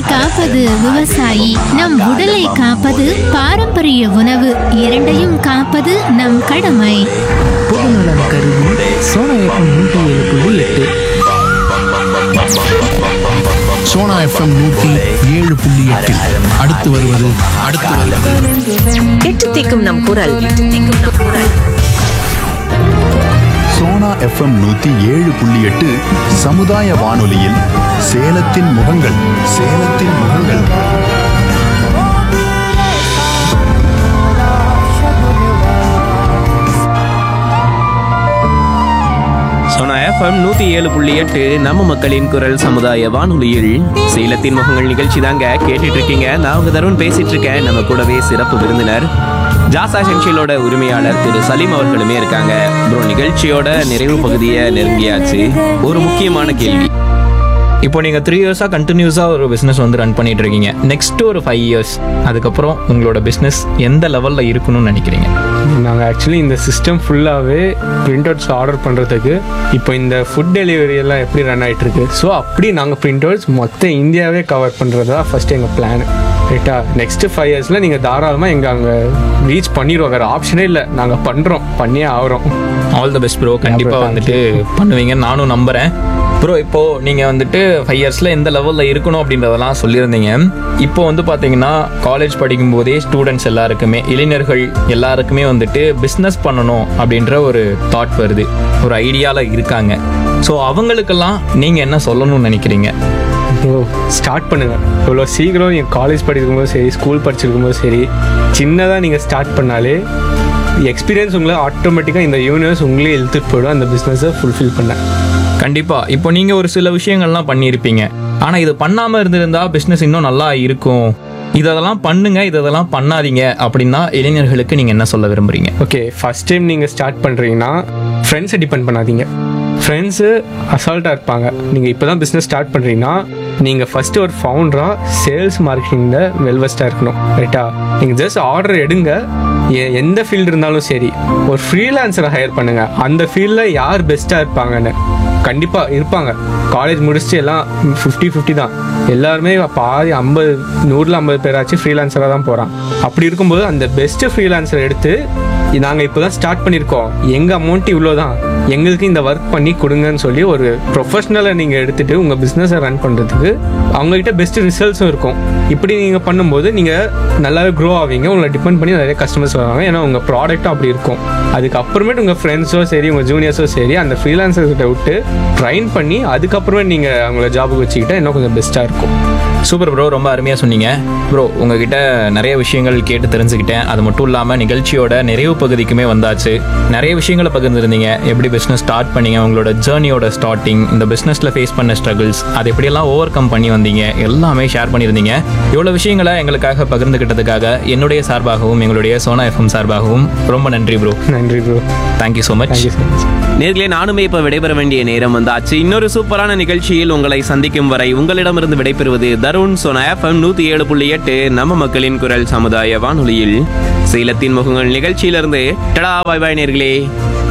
காப்பது விவசாயி நம் உடலை காப்பது பாரம்பரிய உணவு இரண்டையும் காப்பது நம் கடமை பொதுநலன் கருதி சோனா எஃப்எம் நூற்றி ஏழு புள்ளி எட்டு சோனா எஃப்எம் நூற்றி ஏழு புள்ளி எட்டில் அடுத்து வருவது அடுத்து வருவது எட்டு தீக்கும் நம் குரல் எட்டு தீக்கும் நம் குரல் சோனா எஃப்எம் நூத்தி ஏழு புள்ளி எட்டு சமுதாய வானொலியில் சேலத்தின் முகங்கள் சேலத்தின் முகங்கள் சோனா எஃப்எம் நூத்தி ஏழு புள்ளி எட்டு நம்ம மக்களின் குரல் சமுதாய வானொலியில் சேலத்தின் முகங்கள் நிகழ்ச்சி தாங்க கேட்டுட்டு இருக்கீங்க நான் உங்க தருண் பேசிட்டு இருக்கேன் நம்ம கூடவே சிறப்பு விருந்தினர் ஜாசா சென்ஷியலோட உரிமையாளர் திரு சலீம் அவர்களுமே இருக்காங்க ப்ரோ நிகழ்ச்சியோட நிறைவு பகுதியை நெருங்கியாச்சு ஒரு முக்கியமான கேள்வி இப்போ நீங்கள் த்ரீ இயர்ஸாக கண்டினியூஸாக ஒரு பிஸ்னஸ் வந்து ரன் பண்ணிட்டு இருக்கீங்க நெக்ஸ்ட் ஒரு ஃபைவ் இயர்ஸ் அதுக்கப்புறம் உங்களோட பிஸ்னஸ் எந்த லெவலில் இருக்கணும்னு நினைக்கிறீங்க நாங்கள் ஆக்சுவலி இந்த சிஸ்டம் ஃபுல்லாகவே பிரிண்ட் அவுட்ஸ் ஆர்டர் பண்ணுறதுக்கு இப்போ இந்த ஃபுட் டெலிவரி எல்லாம் எப்படி ரன் ஆகிட்டு இருக்கு ஸோ அப்படி நாங்கள் பிரிண்ட் அவுட்ஸ் மொத்த இந்தியாவே கவர் பண்ணுறது தான் ஃபஸ்ட் எங்கள் பிளான் ரைட்டா நெக்ஸ்ட் ஃபைவ் இயர்ஸில் நீங்கள் தாராளமாக எங்கள் அங்கே ரீச் பண்ணிடுவோம் வேறு ஆப்ஷனே இல்லை நாங்கள் பண்ணுறோம் பண்ணியே ஆகிறோம் ஆல் த பெஸ்ட் ப்ரோ கண்டிப்பாக bro, வந்துட்டு பண்ணுவீங்கன்னு நானும் நம்புகிறேன் ப்ரோ இப்போ நீங்கள் வந்துட்டு ஃபைவ் இயர்ஸில் எந்த லெவலில் இருக்கணும் அப்படின்றதெல்லாம் சொல்லியிருந்தீங்க இப்போ வந்து பார்த்தீங்கன்னா காலேஜ் படிக்கும் போதே ஸ்டூடெண்ட்ஸ் எல்லாருக்குமே இளைஞர்கள் எல்லாருக்குமே வந்துட்டு பிஸ்னஸ் பண்ணணும் அப்படின்ற ஒரு தாட் வருது ஒரு ஐடியாவில் இருக்காங்க ஸோ அவங்களுக்கெல்லாம் நீங்கள் என்ன சொல்லணும்னு நினைக்கிறீங்க ப்ரோ ஸ்டார்ட் பண்ணுங்கள் இவ்வளோ சீக்கிரம் என் காலேஜ் படிக்கும்போது சரி ஸ்கூல் படிச்சிருக்கும்போது சரி சின்னதாக நீங்கள் ஸ்டார்ட் பண்ணாலே எக்ஸ்பீரியன்ஸ் உங்களை ஆட்டோமேட்டிக்காக இந்த யூனிவர்ஸ் உங்களே இழுத்துட்டு போயிடும் அந்த பிஸ்னஸை ஃபுல்ஃபில் பண்ண கண்டிப்பா இப்போ நீங்க ஒரு சில விஷயங்கள்லாம் பண்ணியிருப்பீங்க ஆனா இது பண்ணாம இருந்திருந்தா பிசினஸ் இன்னும் நல்லா இருக்கும் இதெல்லாம் பண்ணுங்க இதெல்லாம் பண்ணாதீங்க அப்படின்னா இளைஞர்களுக்கு நீங்க என்ன சொல்ல விரும்புறீங்க ஓகே ஃபர்ஸ்ட் டைம் நீங்கள் ஸ்டார்ட் பண்ணுறீங்கன்னா ஃப்ரெண்ட்ஸை டிபெண்ட் பண்ணாதீங்க ஃப்ரெண்ட்ஸு அசால்ட்டாக இருப்பாங்க நீங்கள் இப்போ தான் பிஸ்னஸ் ஸ்டார்ட் பண்ணுறீங்கன்னா நீங்கள் ஃபஸ்ட்டு ஒரு ஃபவுண்டராக சேல்ஸ் மார்க்கெட்டிங்கில் வெல்வெஸ்ட்டாக இருக்கணும் ரைட்டா நீங்கள் ஜஸ்ட் ஆர்டர் எடுங்க எ- எந்த ஃபீல்டு இருந்தாலும் சரி ஒரு ஃப்ரீலான்சரை ஹையர் பண்ணுங்கள் அந்த ஃபீல்டில் யார் பெஸ்ட்டாக இருப்பாங்கன்னு கண்டிப்பாக இருப்பாங்க காலேஜ் முடிச்சுட்டு எல்லாம் ஃபிஃப்டி ஃபிஃப்டி தான் எல்லாருமே பாதி ஐம்பது நூறில் ஐம்பது பேராச்சும் ஃப்ரீலான்சராக தான் போகிறான் அப்படி இருக்கும்போது அந்த பெஸ்ட்டு ஃப்ரீலான்சர் எடுத்து நாங்கள் இப்போ தான் ஸ்டார்ட் பண்ணியிருக்கோம் எங்கள் அமௌண்ட் இவ்வளோ தான் எங்களுக்கு இந்த ஒர்க் பண்ணி கொடுங்கன்னு சொல்லி ஒரு ப்ரொஃபஷனலை நீங்கள் எடுத்துட்டு உங்கள் பிஸ்னஸை ரன் பண்ணுறதுக்கு அவங்ககிட்ட பெஸ்ட் ரிசல்ட்ஸும் இருக்கும் இப்படி நீங்கள் பண்ணும்போது நீங்கள் நல்லாவே க்ரோ ஆவீங்க உங்களை டிபெண்ட் பண்ணி நிறைய கஸ்டமர்ஸ் வருவாங்க ஏன்னா உங்கள் ப்ராடக்ட்டும் அப்படி இருக்கும் அதுக்கப்புறமேட்டு உங்கள் ஃப்ரெண்ட்ஸோ சரி உங்கள் ஜூனியர்ஸோ சரி அந்த ஃப்ரீலான்சர்கிட்ட விட்டு ட்ரைன் பண்ணி அதுக்கப்புறமே நீங்கள் அவங்கள ஜாபுக்கு வச்சுக்கிட்டா இன்னும் கொஞ்சம் பெஸ்ட்டாக இருக்கும் சூப்பர் ப்ரோ ரொம்ப அருமையாக சொன்னீங்க ப்ரோ உங்ககிட்ட நிறைய விஷயங்கள் கேட்டு தெரிஞ்சுக்கிட்டேன் அது மட்டும் இல்லாமல் நிகழ்ச்சியோட நிறைவு பகுதிக்குமே வந்தாச்சு நிறைய விஷயங்களை பகிர்ந்துருந்தீங்க எப்படி பிஸ்னஸ் ஸ்டார்ட் பண்ணீங்க உங்களோட ஜேர்னியோட ஸ்டார்டிங் இந்த பிஸ்னஸில் ஃபேஸ் பண்ண ஸ்ட்ரகிள்ஸ் அது எப்படியெல்லாம் ஓவர் கம் பண்ணி வந்தீங்க எல்லாமே ஷேர் பண்ணியிருந்தீங்க இவ்வளோ விஷயங்களை எங்களுக்காக பகிர்ந்துக்கிட்டதுக்காக என்னுடைய சார்பாகவும் எங்களுடைய சோனா எஃப்எம் சார்பாகவும் ரொம்ப நன்றி ப்ரோ நன்றி bro thank you so much thank you so much நேர்களே நானுமே இப்ப விடைபெற வேண்டிய நேரம் வந்தாச்சு இன்னொரு சூப்பரான நிகழ்ச்சியில் உங்களை சந்திக்கும் வரை உங்களிடமிருந்து விடைபெறுவது தருண் சோனா எஃப்எம் நூத்தி ஏழு புள்ளி எட்டு நம்ம மக்களின் குரல் சமுதாய வானொலியில் சேலத்தின் முகங்கள் நிகழ்ச்சியிலிருந்து டடா பாய் பாய் நேர்களே